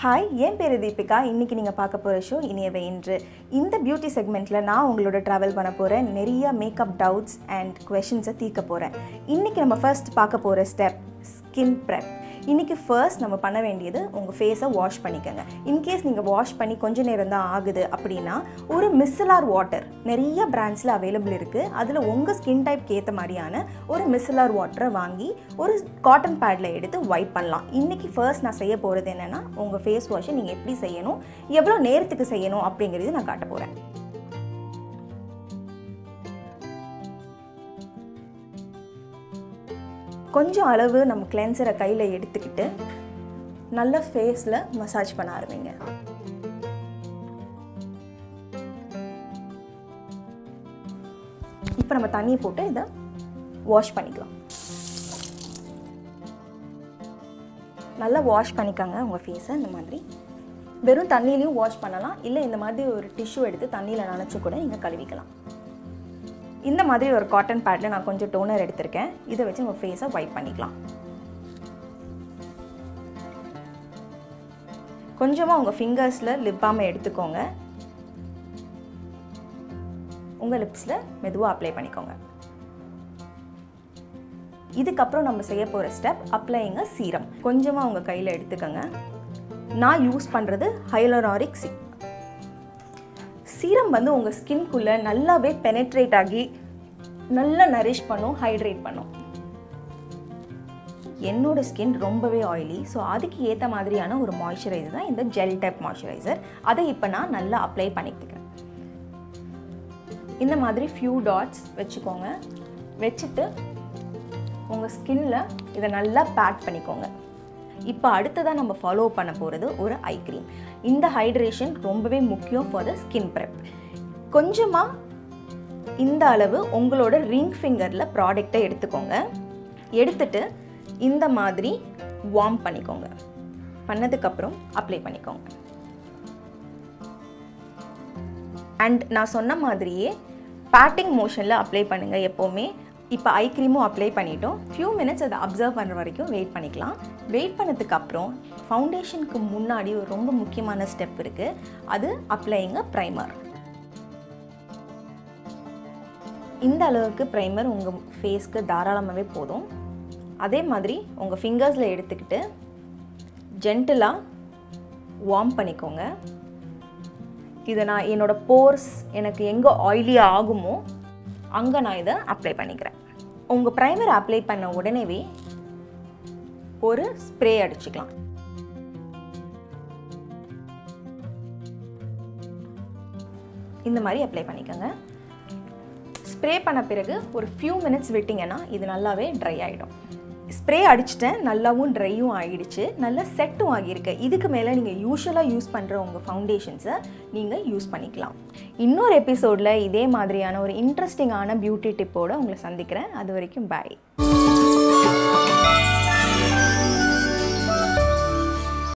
hi என் பேர் தீபிகா இன்றைக்கி நீங்கள் பார்க்க போகிற ஷோ இனியவை இன்று இந்த பியூட்டி செக்மெண்ட்டில் நான் உங்களோட ட்ராவல் பண்ண போகிறேன் நிறைய மேக்கப் டவுட்ஸ் அண்ட் கொஷின்ஸை தீர்க்க போகிறேன் இன்றைக்கி நம்ம ஃபர்ஸ்ட் பார்க்க போகிற ஸ்டெப் ஸ்கின் ப்ரெப் இன்றைக்கி ஃபர்ஸ்ட் நம்ம பண்ண வேண்டியது உங்கள் ஃபேஸை வாஷ் பண்ணிக்கோங்க இன்கேஸ் நீங்கள் வாஷ் பண்ணி கொஞ்ச நேரம் தான் ஆகுது அப்படின்னா ஒரு மிஸ்ஸலார் வாட்டர் நிறைய பிராண்ட்ஸில் அவைலபிள் இருக்குது அதில் உங்கள் ஸ்கின் டைப்க்கு ஏற்ற மாதிரியான ஒரு மிஸ்ஸலார் வாட்டரை வாங்கி ஒரு காட்டன் பேடில் எடுத்து வைப் பண்ணலாம் இன்றைக்கி ஃபர்ஸ்ட் நான் செய்ய போகிறது என்னென்னா உங்கள் ஃபேஸ் வாஷை நீங்கள் எப்படி செய்யணும் எவ்வளோ நேரத்துக்கு செய்யணும் அப்படிங்கிறது நான் காட்ட போகிறேன் கொஞ்சம் அளவு நம்ம கிளென்சரை கையில் எடுத்துக்கிட்டு நல்ல ஃபேஸில் மசாஜ் பண்ண ஆரம்பிங்க இப்போ நம்ம தண்ணி போட்டு இதை வாஷ் பண்ணிக்கலாம் நல்லா வாஷ் பண்ணிக்கோங்க உங்கள் ஃபேஸை இந்த மாதிரி வெறும் தண்ணியிலையும் வாஷ் பண்ணலாம் இல்லை இந்த மாதிரி ஒரு டிஷ்யூ எடுத்து தண்ணியில் நனைச்சு கூட நீங்கள் கழுவிக்கலாம் இந்த மாதிரி ஒரு காட்டன் பேடில் நான் கொஞ்சம் டோனர் எடுத்திருக்கேன் இதை வச்சு உங்கள் ஃபேஸை வைப் பண்ணிக்கலாம் கொஞ்சமாக உங்கள் ஃபிங்கர்ஸில் லிப் பாமை எடுத்துக்கோங்க உங்கள் லிப்ஸில் மெதுவாக அப்ளை பண்ணிக்கோங்க இதுக்கப்புறம் நம்ம செய்ய போகிற ஸ்டெப் அப்ளைங்க சீரம் கொஞ்சமாக உங்கள் கையில் எடுத்துக்கோங்க நான் யூஸ் பண்ணுறது ஹைலராரிக் சி சீரம் வந்து உங்கள் ஸ்கின்குள்ளே நல்லாவே பெனட்ரேட் ஆகி நல்லா நரிஷ் பண்ணும் ஹைட்ரேட் பண்ணும் என்னோட ஸ்கின் ரொம்பவே ஆயிலி ஸோ அதுக்கு ஏற்ற மாதிரியான ஒரு மாய்ஸ்சரைசர் தான் இந்த ஜெல் டைப் மாய்ஸ்சரைசர் அதை இப்போ நான் நல்லா அப்ளை பண்ணிக்கிறேன் இந்த மாதிரி ஃபியூ டாட்ஸ் வச்சுக்கோங்க வச்சுட்டு உங்கள் ஸ்கின்ல இதை நல்லா பேக் பண்ணிக்கோங்க இப்போ அடுத்ததாக நம்ம ஃபாலோ பண்ண போகிறது ஒரு ஐ க்ரீம் இந்த ஹைட்ரேஷன் ரொம்பவே முக்கியம் ஃபார் த ஸ்கின் ப்ரெப் கொஞ்சமாக இந்த அளவு உங்களோட ரிங் ஃபிங்கரில் ப்ராடக்டை எடுத்துக்கோங்க எடுத்துட்டு இந்த மாதிரி வார்ம் பண்ணிக்கோங்க பண்ணதுக்கப்புறம் அப்ளை பண்ணிக்கோங்க அண்ட் நான் சொன்ன மாதிரியே பேட்டிங் மோஷனில் அப்ளை பண்ணுங்கள் எப்போவுமே இப்போ ஐ க்ரீமும் அப்ளை பண்ணிட்டோம் ஃபியூ மினிட்ஸ் அதை அப்சர்வ் பண்ணுற வரைக்கும் வெயிட் பண்ணிக்கலாம் வெயிட் பண்ணதுக்கப்புறம் ஃபவுண்டேஷனுக்கு முன்னாடி ஒரு ரொம்ப முக்கியமான ஸ்டெப் இருக்குது அது அப்ளைங்க ப்ரைமர் இந்த அளவுக்கு ப்ரைமர் உங்கள் ஃபேஸ்க்கு தாராளமாகவே போதும் அதே மாதிரி உங்கள் ஃபிங்கர்ஸில் எடுத்துக்கிட்டு ஜென்டிலாக வார்ம் பண்ணிக்கோங்க இதை நான் என்னோடய போர்ஸ் எனக்கு எங்கே ஆயிலியாக ஆகுமோ அங்கே நான் இதை அப்ளை பண்ணிக்கிறேன் உங்கள் ப்ரைமர் அப்ளை பண்ண உடனேவே ஒரு ஸ்ப்ரே அடிச்சுக்கலாம் இந்த மாதிரி அப்ளை பண்ணிக்கோங்க ஸ்ப்ரே பண்ண பிறகு ஒரு ஃபியூ மினிட்ஸ் விட்டிங்கன்னா இது நல்லாவே ட்ரை ஆகிடும் ஸ்ப்ரே அடிச்சிட்டேன் நல்லாவும் ட்ரையும் ஆகிடுச்சு நல்லா செட்டும் ஆகியிருக்கு இதுக்கு மேலே நீங்கள் யூஸ்வலாக யூஸ் பண்ணுற உங்கள் ஃபவுண்டேஷன்ஸை நீங்கள் யூஸ் பண்ணிக்கலாம் இன்னொரு எபிசோடில் இதே மாதிரியான ஒரு இன்ட்ரெஸ்டிங்கான பியூட்டி டிப்போடு உங்களை சந்திக்கிறேன் அது வரைக்கும் பாய்